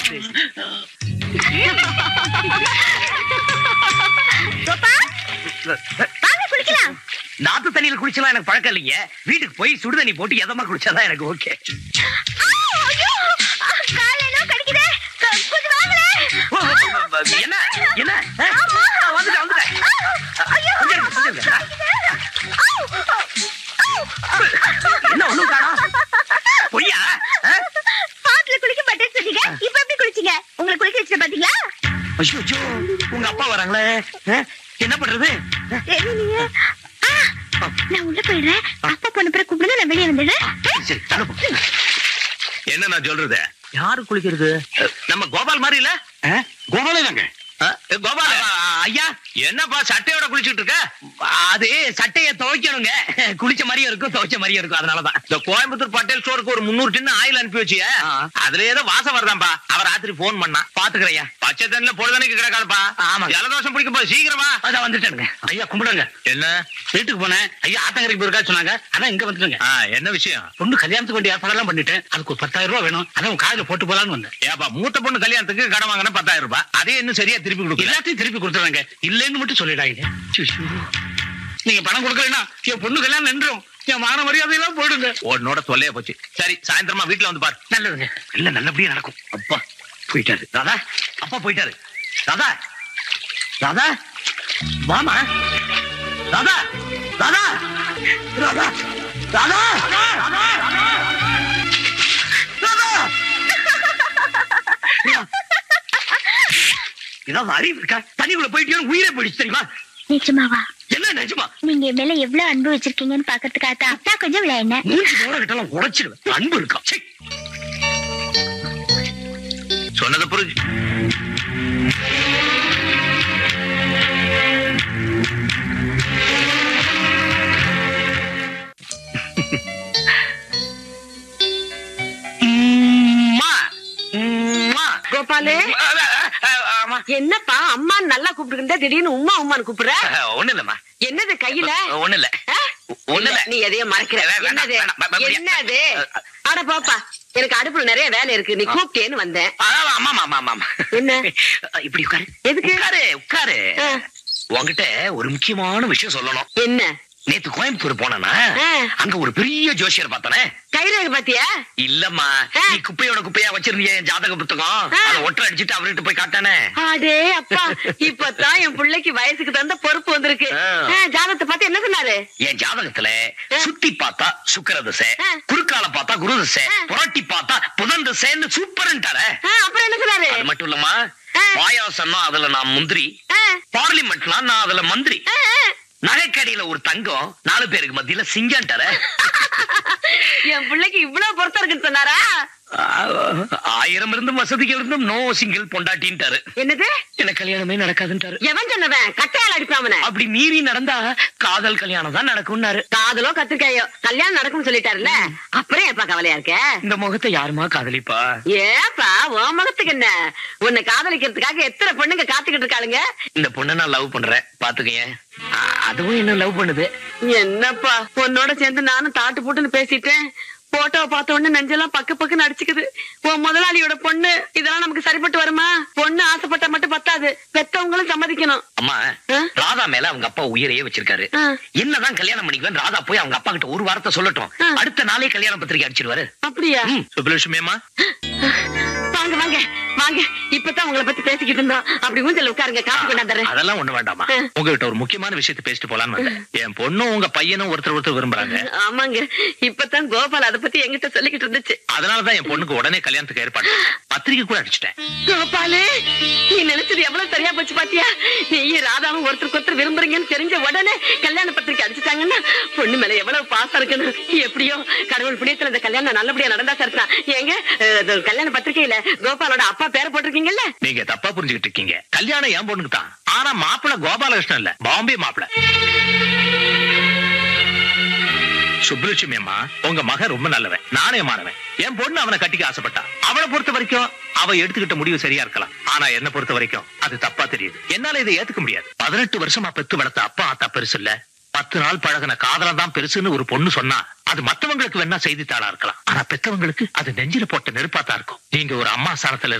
கோபா வாங்க குளிக்கலாம் நாத்து தண்ணியில குளிச்சலாம் எனக்கு பழக்கம் இல்லைங்க வீட்டுக்கு போய் சுடு தண்ணி போட்டு எதமா குளிச்சாதான் எனக்கு ஓகே ஆ, ஐயோ ஆ, கால் ஏதோ கடிக்குதே க- கொஞ்சம் வாங்களேன் என்ன என்ன ஆ? ஆமா. ஆ, வந்துட்டேன் வந்துட்டேன் ஐயோ கொஞ்சம் இருங்க, கொஞ்சம் இருங்க. என்ன ஒண்ணும் காணோம் பொய்யா ஆ? பாத்துல குளிக்க மாட்டேன்னு சொன்னீங்க இப்ப எப்படி குளிச்சீங்க உங்களை குளிக்க வச்சுட்டு பாத்தீங்களா ஐயோ ஐயோ, உங்க அப்பா வராங்களே ஆ? என்ன பண்றது ஆ? தெரியலையே ஆ, நான் உள்ள போயிடுறேன் அப்பா போன பிறகு கூப்பிடுங்க நான் வெளியே வந்துடுறேன் சரி, சரி அனுப்பு என்ன நான் சொல்றது யாரு குளிக்கிறது நம்ம கோபால் மாதிரி இல்ல கோபாலே தாங்க கோபால் ஐயா என்னப்பா சட்டையோட குளிச்சிட்டு இருக்க அது சட்டையை துவைக்கணுங்க குளிச்ச மாதிரியும் இருக்கும் துவைச்ச மாதிரியும் இருக்கும் அதனாலதான் இந்த கோயம்புத்தூர் பட்டேல் ஸ்டோருக்கு ஒரு முன்னூறு டின்னு ஆயில் அனுப்பி வச்சிய ஆ. அதுல ஏதோ வாசம் வருதாம்பா அவர் ராத்திரி போன் பண்ணா பாத்துக்கிறேன் பச்சை தண்ணில பொழுதனைக்கு கிடக்காதுப்பா ஆமாங்க. ஜலதோஷம் பிடிக்க போது சீக்கிரமா அதான் வந்துட்டேனுங்க ஐயா கும்பிடுங்க என்ன வீட்டுக்கு போனேன் ஐயா ஆத்தங்கரைக்கு போயிருக்கா சொன்னாங்க அதான் இங்க வந்துட்டுங்க ஆ, என்ன விஷயம் பொண்ணு கல்யாணத்துக்கு வேண்டிய ஏற்பாடெல்லாம் பண்ணிட்டேன் அதுக்கு ஒரு பத்தாயிரம் ரூபாய் வேணும் அதான் உன் காதுல போட்டு போலான்னு வந்தேன் ஏப்பா மூத்த பொண்ணு கல்யாணத்துக்கு கடன் வாங்கின பத்தாயிரம் ரூபாய் அதே இன்னும் சரியா திருப்பி கொடுக்கல எல்லாத்தையும் திருப்பி கொடுத்துறாங்க இல்லைன்னு மட்டும் சொல்லிடாங்க நீங்க பணம் கொடுக்கலன்னா என் பொண்ணு கல்யாணம் நின்றும் என் மான மரியாதையெல்லாம் போயிடுங்க உன்னோட தொல்லையா போச்சு சரி சாயந்தரமா வீட்டுல வந்து பாரு நல்லதுங்க இல்ல நல்லபடியா நடக்கும் அப்பா போயிட்டாரு ராதா அப்பா போயிட்டாரு ராதா ராதா வாமா ராதா ராதா ராதா ராதா ராதா ஏதாவது அறிவு இருக்கா தண்ணிக்குள்ள போயிட்டு உயிரை போயிடுச்சு தெரியுமா நிஜமாவா என்ன நிஜமா நீங்க என் மேல எவ்வளவு அன்பு வச்சிருக்கீங்கன்னு பாக்கிறதுக்காக தான் அத்தா கொஞ்சம் விளையாடினேன் மூஞ்சி போற கிட்டலாம் உடைச்சிடுவேன் அன்பு இருக்கா சீ. சொன்னதை புரிஞ்சு உம்மா. உம்மா. கோபாலு ஆமா. என்னப்பா அம்மா நல்லா கூப்பிடுகின்ற திடீர்னு உம்மா உம்மான்னு கூப்பிடுற ஒண்ணு இல்லம்மா என்னது கையில ஒண்ணு இல்ல ஆ? ஒண்ணு இல்ல நீ எதையோ மறைக்கிற வே- வேண்டாம், என்னது வேண்டாம், வே- வே- என்னது அட பாப்பா எனக்கு அடுப்புல நிறைய வேலை இருக்கு நீ கூப்பிட்டேன்னு வந்தேன் அதான், ஆமா ஆமா ஆமா ஆமா என்ன இப்படி உட்காரு எதுக்கு? உட்காரு உட்காரு ஆ. உன்கிட்ட ஒரு முக்கியமான விஷயம் சொல்லணும் என்ன நேத்து கோயம்புத்தூர் போனனா ஆ. அங்க ஒரு பெரிய ஜோசியர் பார்த்தனே கைரேகை பாத்தியா இல்லம்மா ஆ. நீ குப்பையோட குப்பையா வச்சிருந்திய என் ஜாதக புத்தகம் ஆ. அதை ஒற்றை அடிச்சிட்டு அவர்கிட்ட போய் காட்டானே அடே அப்பா இப்பதான் என் பிள்ளைக்கு வயசுக்கு தகுந்த பொறுப்பு வந்திருக்கு ஆ. ஆ, ஜாதகத்தை பார்த்து என்ன சொன்னாரு என் ஜாதகத்துல ஆ. சுத்தி பார்த்தா சுக்கிர திசை ஆ. குறுக்கால பார்த்தா குரு திசை ஆ. புரட்டி பார்த்தா புதன் திசைன்னு சூப்பர்ன்ட்டார ஆ, அப்புறம் என்ன சொன்னாரு அது மட்டும் இல்லம்மா ஆ. பாயாசம்னா அதுல நான் முந்திரி ஆ, பார்லிமெண்ட்னா நான் அதுல மந்திரி ஆ, ஆ. நகைக்கடியில ஒரு தங்கம் நாலு பேருக்கு மத்தியில சிங்கன்ட்டார என் பிள்ளைக்கு இவ்வளவு பொருத்தம் இருக்குன்னு சொன்னாரா ஆயிரம் இருந்தும் வசதிகள் இருந்தும் நோ சிங்கிள் பொண்டாட்டின்ட்டாரு என்னது எனக்கு கல்யாணமே நடக்காதுன்ட்டாரு எவன் சொன்னவன் கட்டையால் அடிப்பாமன அப்படி மீறி நடந்தா காதல் கல்யாணம் தான் நடக்கும்னாரு காதலோ கத்திரிக்காயோ கல்யாணம் நடக்கும்னு சொல்லிட்டாருல்ல அப்புறம் ஏப்பா கவலையா இருக்க இந்த முகத்தை யாருமா காதலிப்பா ஏப்பா உன் முகத்துக்கு என்ன உன்னை காதலிக்கிறதுக்காக எத்தனை பொண்ணுங்க காத்துக்கிட்டு இருக்காளுங்க இந்த பொண்ணை நான் லவ் பண்றேன் பாத்துக்கங்க அதுவும் என்ன லவ் பண்ணுது என்னப்பா உன்னோட சேர்ந்து நானும் தாட்டு போட்டுன்னு பேசிட்டேன் போட்டோவை பார்த்த உடனே நெஞ்செல்லாம் பக்கு பக்குன்னு அடிச்சுக்குது உன் முதலாளியோட பொண்ணு இதெல்லாம் நமக்கு சரிப்பட்டு வருமா பொண்ணு ஆசைப்பட்டா மட்டும் பத்தாது பெத்தவங்களும் சம்மதிக்கணும் அம்மா ஆ? ராதா மேல அவங்க அப்பா உயிரையே வச்சிருக்காரு ஆ. என்னதான் கல்யாணம் பண்ணிக்குவேன் ராதா போய் அவங்க அப்பா கிட்ட ஒரு வார்த்தை சொல்லட்டும் ஆ. அடுத்த நாளே கல்யாண பத்திரிக்கை அடிச்சிருவாரு அப்படியா ம். சுப்புலட்சுமி அம்மா வாங்க வாங்க வாங்க இப்பதான் உங்களை பத்தி பேசிக்கிட்டு இருந்தோம் அப்படி ஊஞ்சல் உட்காருங்க காசு கொண்டாந்துறேன் அதெல்லாம் ஒண்ணு வேண்டாமா ஆ. உங்ககிட்ட ஒரு முக்கியமான விஷயத்தை பேசிட்டு போலான்னு வந்தேன் என் பொண்ணும் உங்க பையனும் ஒருத்தர் ஒருத்தர் விரும்புறாங்க ஆமாங்க இப்பதான் கோபால் அத பத்தி என்கிட்ட சொல்லிக்கிட்டு இருந்துச்சு அதனாலதான் என் பொண்ணுக்கு உடனே கல்யாணத்துக்கு ஏற்பாடு பத்திரிக்கை கூட அடிச்சிட்டேன் கோபாலு நீ நினைச்சது எவ்வளவு சரியா போச்சு பாத்தியா நீயும் ராதாவும் ஒருத்தருக்கு ஒருத்தர் விரும்புறீங்கன்னு தெரிஞ்ச உடனே கல்யாண பத்திரிக்கை அடிச்சுட்டாங்கன்னா பொண்ணு மேல எவ்வளவு பாசம் இருக்குன்னு எப்படியோ கடவுள் புண்ணியத்துல இந்த கல்யாணம் நல்லபடியா நடந்தா சரிதான் ஏங்க அஹ், இது கல்யாண பத்திரிக்கையில கோபாலோட அப்பா பேரை போட்டிருக்கீங்கல்ல நீங்க தப்பா புரிஞ்சுக்கிட்டு இருக்கீங்க கல்யாணம் என் பொண்ணுக்கு தான் ஆனா மாப்பிள்ள கோபாலகிருஷ்ணன் இல்ல பாம்பே மாப்பிள்ள சுப்புலட்சுமி அம்மா உங்க மகன் ரொம்ப நல்லவன் நாணயமானவன் என் பொண்ணு அவனை கட்டிக்க ஆசைப்பட்டா அவளை பொறுத்த வரைக்கும் அவ எடுத்துக்கிட்ட முடிவு சரியா இருக்கலாம் ஆனா என்ன பொறுத்த வரைக்கும் அது தப்பா தெரியுது என்னால இதை ஏத்துக்க முடியாது பதினெட்டு வருஷமா பெத்து வளர்த்த அப்பா ஆத்தா பெருசு இல்ல பத்து நாள் பழகுன காதலம் தான் பெருசுன்னு ஒரு பொண்ணு சொன்னா அது மத்தவங்களுக்கு வேணா செய்தித்தாளா இருக்கலாம் ஆனா பெத்தவங்களுக்கு அது நெஞ்சில போட்ட நெருப்பாத்தா இருக்கும் நீங்க ஒரு அம்மா ஸ்தானத்துல